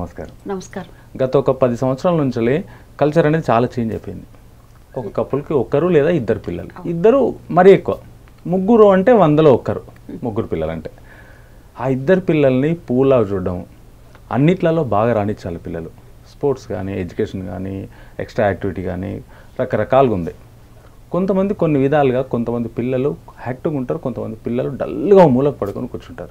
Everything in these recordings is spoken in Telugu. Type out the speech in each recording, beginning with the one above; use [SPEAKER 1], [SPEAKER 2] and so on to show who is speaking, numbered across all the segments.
[SPEAKER 1] నమస్కారం
[SPEAKER 2] నమస్కారం
[SPEAKER 1] గత ఒక పది సంవత్సరాల నుంచి కల్చర్ అనేది చాలా చేంజ్ అయిపోయింది ఒక కపుల్కి ఒక్కరు లేదా ఇద్దరు పిల్లలు ఇద్దరు మరీ ఎక్కువ ముగ్గురు అంటే వందలో ఒక్కరు ముగ్గురు పిల్లలు అంటే ఆ ఇద్దరు పిల్లల్ని పూలా చూడడం అన్నిట్లలో బాగా రాణించాలి పిల్లలు స్పోర్ట్స్ కానీ ఎడ్యుకేషన్ కానీ ఎక్స్ట్రా యాక్టివిటీ కానీ రకరకాలుగా ఉంది కొంతమంది కొన్ని విధాలుగా కొంతమంది పిల్లలు యాక్టివ్గా ఉంటారు కొంతమంది పిల్లలు డల్గా మూలకు పడుకొని కూర్చుంటారు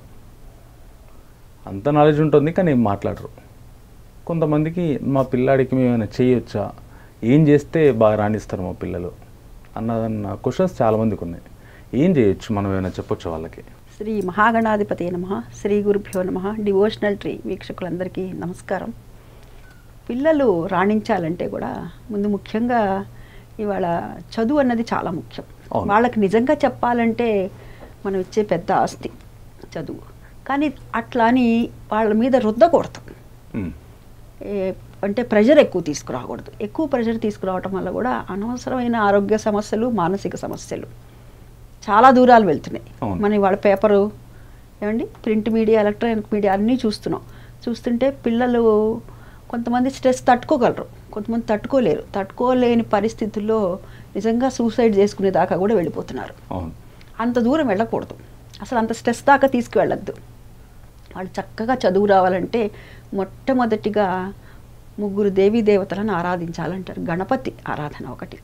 [SPEAKER 1] అంత నాలెడ్జ్ ఉంటుంది కానీ ఏం మాట్లాడరు కొంతమందికి మా పిల్లాడికి మేము ఏమైనా చేయొచ్చా ఏం చేస్తే బాగా రాణిస్తారు మా పిల్లలు అన్నదన్న క్వశ్చన్స్ చాలామందికి ఉన్నాయి ఏం చేయొచ్చు మనం ఏమైనా చెప్పొచ్చు వాళ్ళకి
[SPEAKER 2] శ్రీ మహాగణాధిపతి నమ శ్రీ గురుభ్యో నమ డివోషనల్ ట్రీ వీక్షకులందరికీ నమస్కారం పిల్లలు రాణించాలంటే కూడా ముందు ముఖ్యంగా ఇవాళ చదువు అన్నది చాలా ముఖ్యం
[SPEAKER 1] అవును.
[SPEAKER 2] వాళ్ళకి నిజంగా చెప్పాలంటే మనం ఇచ్చే పెద్ద ఆస్తి చదువు కానీ అట్లా అని వాళ్ళ మీద రుద్దకూడదు
[SPEAKER 1] మ్,
[SPEAKER 2] ఏ- అంటే ప్రెషర్ ఎక్కువ తీసుకురాకూడదు ఎక్కువ ప్రెషర్ తీసుకురావటం వల్ల కూడా అనవసరమైన ఆరోగ్య సమస్యలు మానసిక సమస్యలు చాలా దూరాలు వెళ్తున్నాయి
[SPEAKER 1] అవును.
[SPEAKER 2] మనం ఇవాళ పేపరు ఏమండి ప్రింట్ మీడియా ఎలక్ట్రానిక్ మీడియా అన్నీ చూస్తున్నాం చూస్తుంటే పిల్లలు కొంతమంది స్ట్రెస్ తట్టుకోగలరు కొంతమంది తట్టుకోలేరు తట్టుకోలేని పరిస్థితుల్లో నిజంగా సూసైడ్ చేసుకునే దాకా కూడా వెళ్ళిపోతున్నారు
[SPEAKER 1] అవును
[SPEAKER 2] అంత దూరం వెళ్ళకూడదు అసలు అంత స్ట్రెస్ దాకా తీసుకువెళ్ళద్దు వాళ్ళు చక్కగా చదువు రావాలంటే మొట్టమొదటిగా ముగ్గురు దేవీ దేవతలను ఆరాధించాలంటారు గణపతి ఆరాధన ఒకటి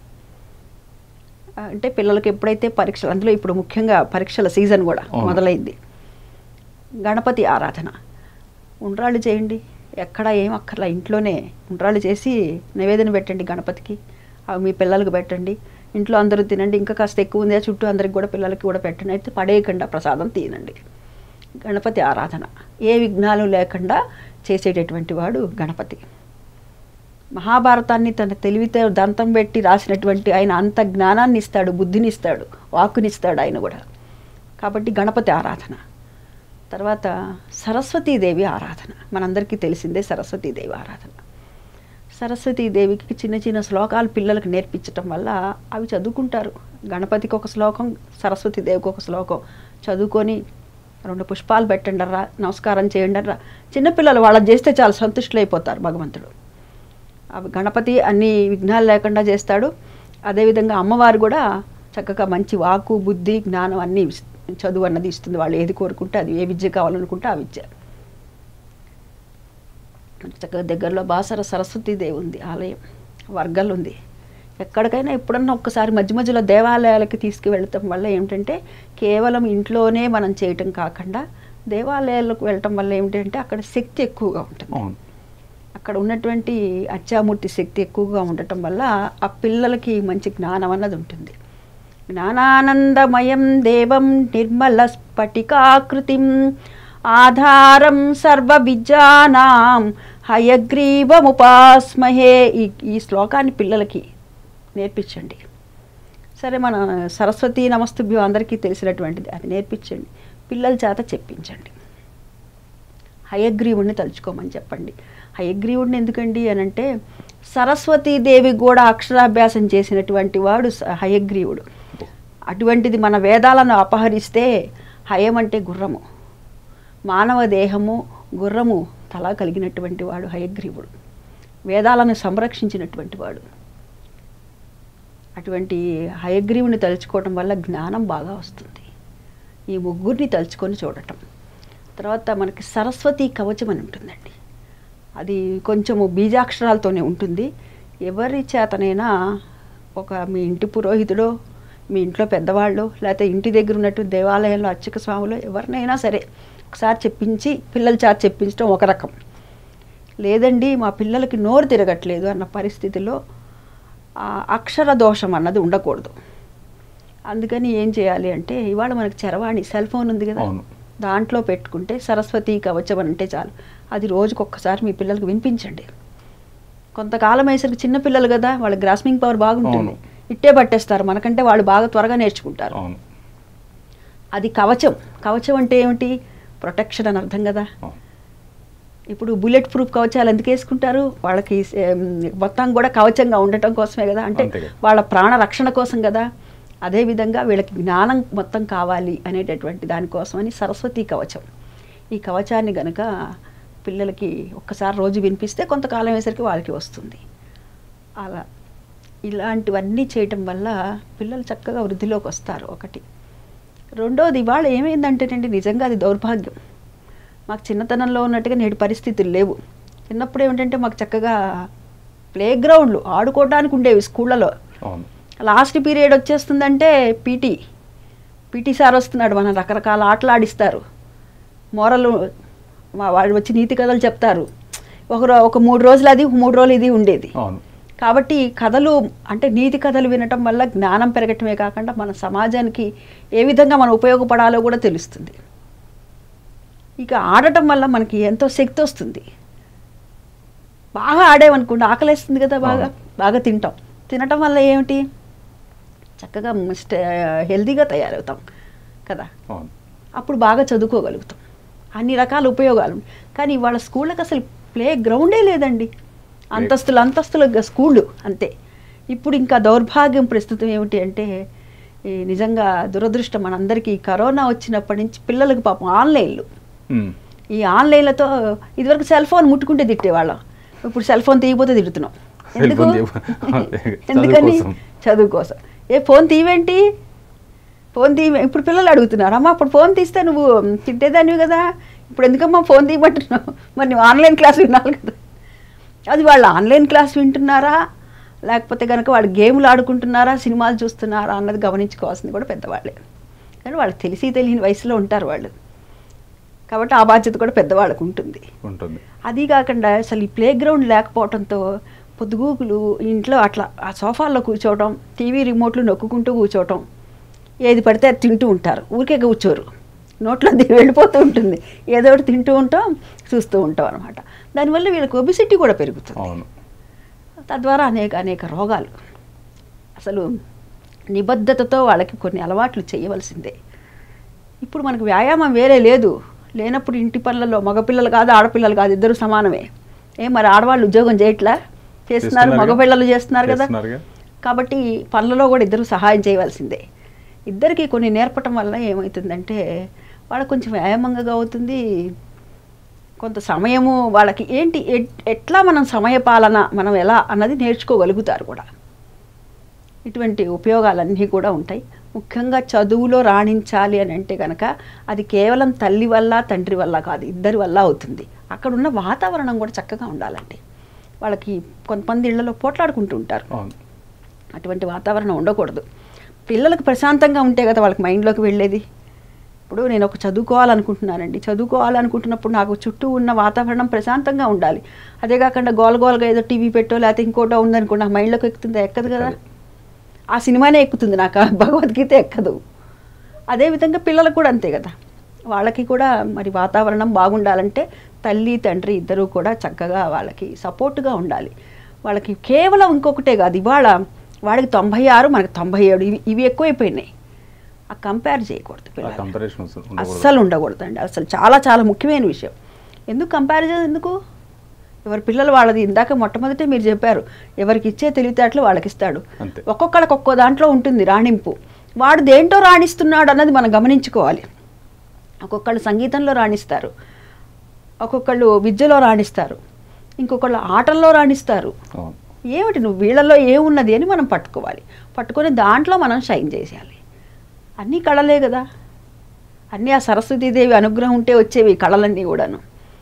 [SPEAKER 2] ఆ, అంటే పిల్లలకి ఎప్పుడైతే పరీక్షలు అందులో ఇప్పుడు ముఖ్యంగా పరీక్షల సీజన్ కూడా
[SPEAKER 1] అవును.
[SPEAKER 2] మొదలైంది గణపతి ఆరాధన ఉండ్రాళ్ళు చేయండి ఎక్కడ ఏం అక్కర్లా ఇంట్లోనే ఉండ్రాళ్ళు చేసి నివేదన పెట్టండి గణపతికి అవి మీ పిల్లలకు పెట్టండి ఇంట్లో అందరూ తినండి ఇంకా కాస్త ఎక్కువ ఉంది చుట్టూ అందరికి కూడా పిల్లలకి కూడా పెట్టండి అయితే పడేయకుండా ప్రసాదం తినండి గణపతి ఆరాధన ఏ విఘ్నాలు లేకుండా చేసేటటువంటి వాడు గణపతి మహాభారతాన్ని తన తెలివితే దంతం పెట్టి రాసినటువంటి ఆయన అంత జ్ఞానాన్ని ఇస్తాడు బుద్ధిని ఇస్తాడు వాక్కునిస్తాడు ఆయన కూడా కాబట్టి గణపతి ఆరాధన తర్వాత సరస్వతీదేవి ఆరాధన మనందరికీ తెలిసిందే సరస్వతీదేవి ఆరాధన సరస్వతీదేవికి చిన్న చిన్న శ్లోకాలు పిల్లలకు నేర్పించటం వల్ల అవి చదువుకుంటారు గణపతికి ఒక శ్లోకం సరస్వతీదేవికి ఒక శ్లోకం చదువుకొని రెండు పుష్పాలు పెట్టండి రా నమస్కారం చేయండి రా చిన్నపిల్లలు వాళ్ళని చేస్తే చాలా సంతుష్టులైపోతారు భగవంతుడు అవి గణపతి అన్ని విఘ్నాలు లేకుండా చేస్తాడు అదేవిధంగా అమ్మవారు కూడా చక్కగా మంచి వాకు బుద్ధి జ్ఞానం అన్నీ ఇస్- చదువు అన్నది ఇస్తుంది వాళ్ళు ఏది కోరుకుంటే అది ఏ విద్య కావాలనుకుంటే ఆ విద్య చక్కగా దగ్గరలో బాసర సరస్వతీదేవి ఉంది ఆలయం వర్గల్ ఉంది ఎక్కడికైనా ఎప్పుడన్నా ఒక్కసారి మధ్య మధ్యలో దేవాలయాలకి తీసుకువెళ్ళటం వల్ల ఏమిటంటే కేవలం ఇంట్లోనే మనం చేయటం కాకుండా దేవాలయాలకు వెళ్ళటం వల్ల ఏమిటంటే అక్కడ శక్తి ఎక్కువగా ఉంటుంది
[SPEAKER 1] అవును
[SPEAKER 2] అక్కడ ఉన్నటువంటి అత్యామూర్తి శక్తి ఎక్కువగా ఉండటం వల్ల ఆ పిల్లలకి మంచి జ్ఞానం అన్నది ఉంటుంది జ్ఞానానందమయం దేవం నిర్మల స్ఫటికాకృతిం ఆధారం సర్వ విద్యానాం హయగ్రీవముపాస్మహే ఈ ఈ శ్లోకాన్ని పిల్లలకి నేర్పించండి సరే మన సరస్వతి నమస్తుభ్యం అందరికీ తెలిసినటువంటిది అది నేర్పించండి పిల్లల చేత చెప్పించండి హయగ్రీవుడిని తలుచుకోమని చెప్పండి హయగ్రీవుడిని ఎందుకండి అని అంటే సరస్వతీదేవి కూడా అక్షరాభ్యాసం చేసినటువంటి వాడు స- హయగ్రీవుడు అటువంటిది మన వేదాలను అపహరిస్తే హయం అంటే గుర్రము మానవ దేహము గుర్రము తల కలిగినటువంటి వాడు హయగ్రీవుడు వేదాలను సంరక్షించినటువంటి వాడు అటువంటి హయగ్రీవుని తలుచుకోవటం వల్ల జ్ఞానం బాగా వస్తుంది ఈ ముగ్గురిని తలుచుకొని చూడటం తర్వాత మనకి సరస్వతి కవచం అని ఉంటుందండి అది కొంచెము బీజాక్షరాలతోనే ఉంటుంది ఎవరి చేతనైనా ఒక మీ ఇంటి పురోహితుడో మీ ఇంట్లో పెద్దవాళ్ళు లేకపోతే ఇంటి దగ్గర ఉన్నట్టు దేవాలయంలో అర్చక స్వాములు ఎవరినైనా సరే ఒకసారి చెప్పించి పిల్లల చేత చెప్పించడం ఒక రకం లేదండి మా పిల్లలకి నోరు తిరగట్లేదు అన్న పరిస్థితిలో ఆ అక్షర దోషం అన్నది ఉండకూడదు అందుకని ఏం చేయాలి అంటే ఇవాళ మనకి చరవాణి సెల్ ఫోన్ ఉంది కదా
[SPEAKER 1] అవును.
[SPEAKER 2] దాంట్లో పెట్టుకుంటే సరస్వతి కవచం అని అంటే చాలు అది రోజుకొక్కసారి మీ పిల్లలకు వినిపించండి కొంతకాలం అయ్యేసరికి చిన్న పిల్లలు కదా వాళ్ళ గ్రాస్మింగ్ పవర్ బాగుంటుంది
[SPEAKER 1] అవును.
[SPEAKER 2] ఇట్టే పట్టేస్తారు మనకంటే వాళ్ళు బాగా త్వరగా నేర్చుకుంటారు
[SPEAKER 1] అవును
[SPEAKER 2] అది కవచం కవచం అంటే ఏమిటి ప్రొటెక్షన్ అని అర్థం కదా
[SPEAKER 1] అవును
[SPEAKER 2] ఇప్పుడు బుల్లెట్ ప్రూఫ్ కవచాలు ఎందుకు వేసుకుంటారు వాళ్ళకి ఏం, మొత్తం కూడా కవచంగా ఉండటం కోసమే కదా అంటే
[SPEAKER 1] అంతే కదా.
[SPEAKER 2] వాళ్ళ ప్రాణ రక్షణ కోసం కదా అదేవిధంగా వీళ్ళకి జ్ఞానం మొత్తం కావాలి అనేటటువంటి దానికోసమని సరస్వతి కవచం ఈ కవచాన్ని గనక పిల్లలకి ఒక్కసారి రోజు వినిపిస్తే కొంతకాలం అయ్యేసరికి వాళ్ళకి వస్తుంది అలా ఇలాంటివన్నీ చేయటం వల్ల పిల్లలు చక్కగా వృద్ధిలోకి వస్తారు ఒకటి రెండోది ఇవాళ ఏమైందంటేనండి నిజంగా అది దౌర్భాగ్యం మాకు చిన్నతనంలో ఉన్నట్టుగా నేటి పరిస్థితులు లేవు చిన్నప్పుడు ఏమిటంటే మాకు చక్కగా ప్లే గ్రౌండ్లు ఆడుకోవడానికి ఉండేవి స్కూళ్ళలో
[SPEAKER 1] అవును
[SPEAKER 2] లాస్ట్ పీరియడ్ వచ్చేస్తుందంటే పీటీ పీటీ సార్ వస్తున్నాడు మన రకరకాల ఆటలు ఆడిస్తారు మోరల్ మా వాళ్ళు వచ్చి నీతి కథలు చెప్తారు ఒక రో- ఒక మూడు రోజులు అది మూడు రోజులు ఇది ఉండేది
[SPEAKER 1] అవును
[SPEAKER 2] కాబట్టి కథలు అంటే నీతి కథలు వినటం వల్ల జ్ఞానం పెరగటమే కాకుండా మన సమాజానికి ఏ విధంగా మనం ఉపయోగపడాలో కూడా తెలుస్తుంది ఇక ఆడటం వల్ల మనకి ఎంతో శక్తి వస్తుంది బాగా ఆడేమనుకోండి ఆకలేస్తుంది కదా బాగా
[SPEAKER 1] అవును.
[SPEAKER 2] బాగా తింటాం తినటం వల్ల ఏమిటి చక్కగా స్టే హెల్తీగా తయారవుతాం కదా
[SPEAKER 1] అవును
[SPEAKER 2] అప్పుడు బాగా చదువుకోగలుగుతాం అన్ని రకాల ఉపయోగాలు ఉన్నాయి. కానీ ఇవాళ స్కూళ్ళకి అసలు ప్లే గ్రౌండే లేదండి అంతస్తులు అంతస్తుల గ- స్కూళ్ళు అంతే ఇప్పుడు ఇంకా దౌర్భాగ్యం ప్రస్తుతం ఏమిటి అంటే ఈ నిజంగా దురదృష్టం మనందరికీ ఈ కరోనా వచ్చినప్పటి నుంచి పిల్లలకు పాపం ఆన్లైన్లు
[SPEAKER 1] ఉమ్.
[SPEAKER 2] ఈ ఆన్లైన్లతో ఇదివరకు సెల్ ఫోన్ ముట్టుకుంటే తిట్టేవాళ్ళం ఇప్పుడు సెల్ ఫోన్ తీయకపోతే తిడుతున్నాం
[SPEAKER 1] సెల్
[SPEAKER 2] ఎందుకు
[SPEAKER 1] ఫోన్ తీయకపో- అదే, చదువు
[SPEAKER 2] ఎందుకని
[SPEAKER 1] కోసం.
[SPEAKER 2] చదువు కోసం ఏ ఫోన్ తీవేంటి ఫోన్ తీ ఇప్పుడు పిల్లలు అడుగుతున్నారు అమ్మ అప్పుడు ఫోన్ తీస్తే నువ్వు తిట్టేదానివి కదా ఇప్పుడు ఎందుకమ్మా ఫోన్ తీయమంటున్నావు మరి నువ్వు ఆన్లైన్ క్లాస్ వినాలి కదా అది వాళ్ళు ఆన్లైన్ క్లాస్ వింటున్నారా లేకపోతే కనుక వాళ్ళు గేమ్లు ఆడుకుంటున్నారా సినిమాలు చూస్తున్నారా అన్నది గమనించుకోవాల్సింది కూడా పెద్దవాళ్ళే కానీ వాళ్ళకి తెలిసి తెలియని వయసులో ఉంటారు వాళ్ళు కాబట్టి ఆ బాధ్యత కూడా పెద్దవాళ్ళకు ఉంటుంది
[SPEAKER 1] ఉంటుంది
[SPEAKER 2] అది కాకుండా అసలు ఈ ప్లే గ్రౌండ్ లేకపోవడంతో పొద్దుగూకులు ఇంట్లో అట్లా ఆ సోఫాల్లో కూర్చోవడం టీవీ రిమోట్లు నొక్కుంటూ కూర్చోవటం ఏది పడితే అది తింటూ ఉంటారు ఊరికే కూర్చోరు నోట్లో అది వెళ్ళిపోతూ ఉంటుంది ఏదో ఒకటి తింటూ ఉంటాం చూస్తూ ఉంటాం అనమాట దానివల్ల వీళ్ళకి ఒబిసిటీ కూడా పెరుగుతుంది
[SPEAKER 1] అవును
[SPEAKER 2] తద్వారా అనేక అనేక రోగాలు అసలు నిబద్ధతతో వాళ్ళకి కొన్ని అలవాట్లు చేయవలసిందే ఇప్పుడు మనకు వ్యాయామం వేరే లేదు లేనప్పుడు ఇంటి పనులలో మగపిల్లలు కాదు ఆడపిల్లలు కాదు ఇద్దరు సమానమే ఏ మరి ఆడవాళ్ళు ఉద్యోగం చేయట్లా చేస్తున్నారు
[SPEAKER 1] చేస్తున్నారుగా.
[SPEAKER 2] మగపిల్లలు చేస్తున్నారు కదా
[SPEAKER 1] చేస్తున్నారుగా.
[SPEAKER 2] కాబట్టి పనులలో కూడా ఇద్దరు సహాయం చేయవలసిందే ఇద్దరికి కొన్ని నేర్పటం వల్ల ఏమవుతుందంటే వాళ్ళకి కొంచెం వ్యాయామంగా అవుతుంది కొంత సమయము వాళ్ళకి ఏంటి ఎట్- ఎట్లా మనం సమయ పాలన మనం ఎలా అన్నది నేర్చుకోగలుగుతారు కూడా ఇటువంటి ఉపయోగాలన్నీ కూడా ఉంటాయి ముఖ్యంగా చదువులో రాణించాలి అని అంటే కనుక అది కేవలం తల్లి వల్ల తండ్రి వల్ల కాదు ఇద్దరి వల్ల అవుతుంది అక్కడ ఉన్న వాతావరణం కూడా చక్కగా ఉండాలండి వాళ్ళకి కొంతమంది ఇళ్లలో పోట్లాడుకుంటూ ఉంటారు
[SPEAKER 1] అవును
[SPEAKER 2] అటువంటి వాతావరణం ఉండకూడదు పిల్లలకు ప్రశాంతంగా ఉంటే కదా వాళ్ళకి మైండ్లోకి వెళ్ళేది ఇప్పుడు నేను ఒక చదువుకోవాలనుకుంటున్నానండి చదువుకోవాలనుకుంటున్నప్పుడు నాకు చుట్టూ ఉన్న వాతావరణం ప్రశాంతంగా ఉండాలి అదే కాకుండా గోల గోలగా ఏదో టీవీ పెట్టో లేకపోతే ఇంకోటో ఉందనుకో నాకు మైండ్లోకి ఎక్కుతుందా ఎక్కదు కదా ఆ సినిమానే ఎక్కుతుంది నాకు ఆ భగవద్గీత ఎక్కదు అదేవిధంగా పిల్లలకు కూడా అంతే కదా వాళ్ళకి కూడా మరి వాతావరణం బాగుండాలంటే తల్లి తండ్రి ఇద్దరూ కూడా చక్కగా వాళ్ళకి సపోర్ట్గా ఉండాలి వాళ్ళకి కేవలం ఇంకొకటే కాదు ఇవాళ వాడికి తొంభై ఆరు మనకి తొంభై ఏడు ఇవి ఇవి ఎక్కువైపోయినాయి ఆ కంపేర్ చేయకూడదు
[SPEAKER 1] ఆ
[SPEAKER 2] పిల్లలు
[SPEAKER 1] కంపారిజన్ ఉండకూడదు
[SPEAKER 2] అస్సలు ఉండకూడదండి అసలు చాలా చాలా ముఖ్యమైన విషయం ఎందుకు కంపారిజన్ ఎందుకు ఎవరి పిల్లలు వాళ్ళది ఇందాక మొట్టమొదటే మీరు చెప్పారు ఎవరికి ఇచ్చే తెలివితేటలు వాళ్ళకి ఇస్తాడు
[SPEAKER 1] అంతే.
[SPEAKER 2] ఒక్కొక్కడికి ఒక్కో దాంట్లో ఉంటుంది రాణింపు వాడు దేంటో రాణిస్తున్నాడు అన్నది మనం గమనించుకోవాలి ఒక్కొక్కళ్ళు సంగీతంలో రాణిస్తారు ఒక్కొక్కళ్ళు విద్యలో రాణిస్తారు ఇంకొకళ్ళు ఆటల్లో రాణిస్తారు
[SPEAKER 1] అవును
[SPEAKER 2] ఏమిటి నువ్వు వీళ్ళలో ఏమున్నది అని మనం పట్టుకోవాలి పట్టుకొని దాంట్లో మనం షైన్ చేసేయాలి అన్నీ కళలే కదా అన్నీ ఆ సరస్వతీదేవి అనుగ్రహం ఉంటే వచ్చేవి ఈ కళలన్నీ కూడాను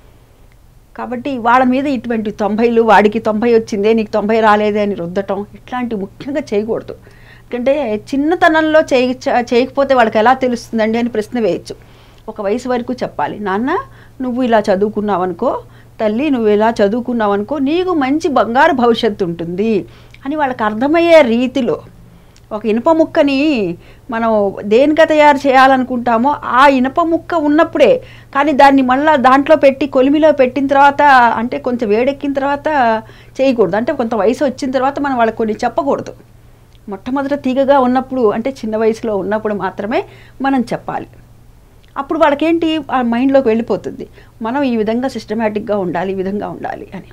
[SPEAKER 2] కాబట్టి వాళ్ళ మీద ఇటువంటి తొంభైలు వాడికి తొంభై వచ్చిందే నీకు తొంభై రాలేదే అని రుద్దటం ఇట్లాంటివి ముఖ్యంగా చేయకూడదు ఎందుకంటే చిన్నతనంలో చేయ చేయకపోతే వాళ్ళకి ఎలా తెలుస్తుందండి అని ప్రశ్న వేయచ్చు ఒక వయసు వరకు చెప్పాలి నాన్న నువ్వు ఇలా చదువుకున్నావు అనుకో తల్లి నువ్వు ఇలా చదువుకున్నావు అనుకో నీకు మంచి బంగారు భవిష్యత్తు ఉంటుంది అని వాళ్ళకి అర్థమయ్యే రీతిలో ఒక ఇనుప ముక్కని మనం దేనిక తయారు చేయాలనుకుంటామో ఆ ఇనుప ముక్క ఉన్నప్పుడే కానీ దాన్ని మళ్ళీ దాంట్లో పెట్టి కొలిమిలో పెట్టిన తర్వాత అంటే కొంచెం వేడెక్కిన తర్వాత చేయకూడదు అంటే కొంత వయసు వచ్చిన తర్వాత మనం వాళ్ళకి కొన్ని చెప్పకూడదు మొట్టమొదట తీగగా ఉన్నప్పుడు అంటే చిన్న వయసులో ఉన్నప్పుడు మాత్రమే మనం చెప్పాలి అప్పుడు వాళ్ళకేంటి ఆ మైండ్లోకి వెళ్ళిపోతుంది మనం ఈ విధంగా సిస్టమేటిక్గా ఉండాలి ఈ విధంగా ఉండాలి అని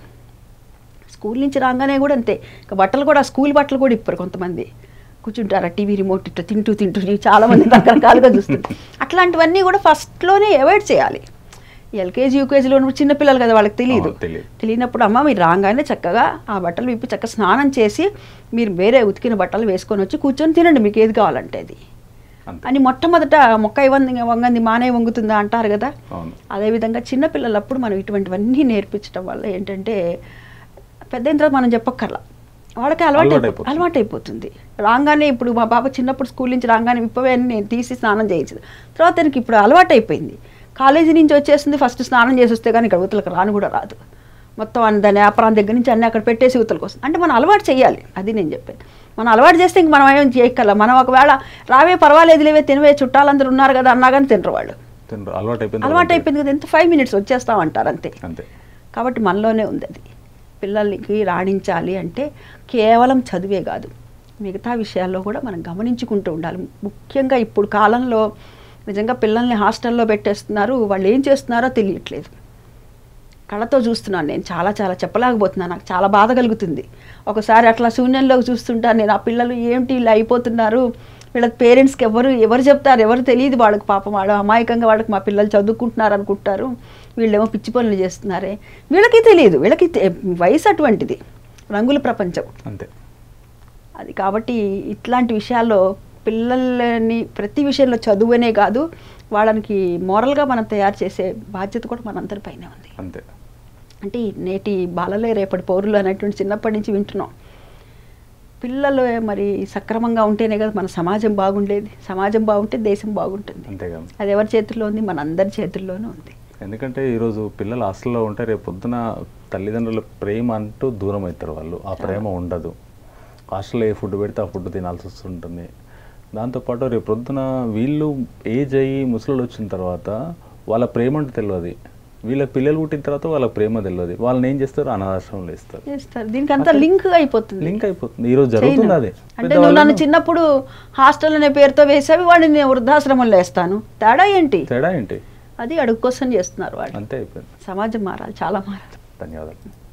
[SPEAKER 2] స్కూల్ నుంచి రాగానే కూడా అంతే ఇక బట్టలు కూడా స్కూల్ బట్టలు కూడా ఇప్పరు కొంతమంది కూర్చుంటారా టీవీ రిమోట్ ఇట్లా తింటూ తింటూ చాలా మంది రకరకాలుగా చూస్తుంటారు అట్లాంటివన్నీ కూడా ఫస్ట్లోనే అవాయిడ్ చేయాలి ఎల్కేజీ యూకేజీలో ఉన్నప్పుడు చిన్నపిల్లలు కదా వాళ్ళకి తెలియదు
[SPEAKER 1] అవును, తెలియదు.
[SPEAKER 2] తెలియనప్పుడు అమ్మ మీరు రాగానే చక్కగా ఆ బట్టలు విప్పి చక్కగా స్నానం చేసి మీరు వేరే ఉతికిన బట్టలు వేసుకొని వచ్చి కూర్చొని తినండి మీకు ఏది కావాలంటే అది
[SPEAKER 1] అంతే
[SPEAKER 2] అని మొట్టమొదట మొక్క వంగి వంగంది మానే వంగుతుందా అంటారు కదా
[SPEAKER 1] అవును
[SPEAKER 2] అదేవిధంగా చిన్నపిల్లలప్పుడు మనం ఇటువంటివన్నీ నేర్పించడం వల్ల ఏంటంటే పెద్ద అయిన తర్వాత మనం చెప్పక్కర్లా వాళ్ళకి అలవాటు
[SPEAKER 1] అలవాటైపోతుంది.
[SPEAKER 2] అలవాటు అయిపోతుంది రాగానే ఇప్పుడు మా బాబు చిన్నప్పుడు స్కూల్ నుంచి రాగానే విప్పవే అని నేను తీసి స్నానం చేయించదు తర్వాత తనకి ఇప్పుడు అలవాటు అయిపోయింది కాలేజీ నుంచి వచ్చేసింది ఫస్ట్ స్నానం చేసి వస్తే కానీ ఇక్కడ ఊతలకు రాను కూడా రాదు మొత్తం అన్ని దాని వ్యాపారం దగ్గర నుంచి అన్ని అక్కడ పెట్టేసి ఊతలకు వస్తుంది అంటే మనం అలవాటు చేయాలి అది నేను చెప్పేది మనం అలవాటు చేస్తే ఇంక మనం ఏం చేయగల మనం ఒకవేళ రావే పర్వాలేదు లేవే తినవే చుట్టాలందరూ ఉన్నారు కదా అన్నా కానీ తినరు వాళ్ళు
[SPEAKER 1] తినరు అలవాటు అయిపోయింది
[SPEAKER 2] అలవాటు అయిపోయింది కదా ఎంత ఫైవ్ మినిట్స్ వచ్చేస్తాం అంటారు అంతే
[SPEAKER 1] అంతే
[SPEAKER 2] కాబట్టి మనలోనే ఉంది అది పిల్లలకి రాణించాలి అంటే కేవలం చదివే కాదు మిగతా విషయాల్లో కూడా మనం గమనించుకుంటూ ఉండాలి ముఖ్యంగా ఇప్పుడు కాలంలో నిజంగా పిల్లల్ని హాస్టల్లో పెట్టేస్తున్నారు వాళ్ళు ఏం చేస్తున్నారో తెలియట్లేదు కళ్ళతో చూస్తున్నాను నేను చాలా చాలా చెప్పలేకపోతున్నాను నాకు చాలా బాధ కలుగుతుంది ఒకసారి అట్లా శూన్యంలోకి చూస్తుంటాను నేను ఆ పిల్లలు ఏంటి ఇలా అయిపోతున్నారు వీళ్ళ పేరెంట్స్కి ఎవరు ఎవరు చెప్తారు ఎవరు తెలియదు వాళ్ళకి పాపం వాడు అమాయకంగా వాళ్ళకి మా పిల్లలు చదువుకుంటున్నారు అనుకుంటారు వీళ్ళేమో పిచ్చి పనులు చేస్తున్నారే వీళ్ళకి తెలియదు వీళ్ళకి తె- వయసు అటువంటిది రంగుల ప్రపంచం
[SPEAKER 1] అంతే
[SPEAKER 2] అది కాబట్టి ఇట్లాంటి విషయాల్లో పిల్లల్ని ప్రతి విషయంలో చదువునే కాదు వాళ్ళకి మోరల్గా మనం తయారు చేసే బాధ్యత కూడా మనందరిపైనే ఉంది
[SPEAKER 1] అంతే
[SPEAKER 2] అంటే ఈ నేటి బాలలే రేపటి పౌరులు అనేటువంటి చిన్నప్పటి నుంచి వింటున్నాం పిల్లలు మరి సక్రమంగా ఉంటేనే కదా మన సమాజం బాగుండేది సమాజం బాగుంటే దేశం బాగుంటుంది
[SPEAKER 1] అంతేగా
[SPEAKER 2] అది ఎవరి చేతుల్లో ఉంది మన అందరి చేతుల్లోనే ఉంది
[SPEAKER 1] ఎందుకంటే ఈరోజు పిల్లలు హాస్టల్లో ఉంటే రేపు పొద్దున తల్లిదండ్రుల ప్రేమ అంటూ దూరం అవుతారు వాళ్ళు ఆ ప్రేమ ఉండదు హాస్టల్లో ఏ ఫుడ్ పెడితే ఆ ఫుడ్ తినాల్సి వస్తుంటుంది దాంతోపాటు రేపు పొద్దున వీళ్ళు ఏజ్ అయ్యి ముసలు వచ్చిన తర్వాత వాళ్ళ ప్రేమ అంటే తెలియదు వీళ్ళ పిల్లలు పుట్టిన తర్వాత వాళ్ళ ప్రేమ తెలియదు వాళ్ళని ఏం చేస్తారు అనాథాశ్రమంలో ఇస్తారు
[SPEAKER 2] చేస్తారు దీనికి అంతా లింక్ అయిపోతుంది
[SPEAKER 1] లింక్ అయిపోతుంది ఈరోజు జరుగుతుంది అదే
[SPEAKER 2] అంటే నువ్వు నన్ను చిన్నప్పుడు హాస్టల్ అనే పేరుతో వేసావి వాడిని నేను వృద్ధాశ్రమంలో వేస్తాను తేడా ఏంటి
[SPEAKER 1] తేడా ఏంటి
[SPEAKER 2] అది అడుగు కోసం చేస్తున్నారు వాళ్ళు
[SPEAKER 1] అంతే అయిపోయింది
[SPEAKER 2] సమాజం మారాలి చాలా మారాలి
[SPEAKER 1] ధన్యవాదాలు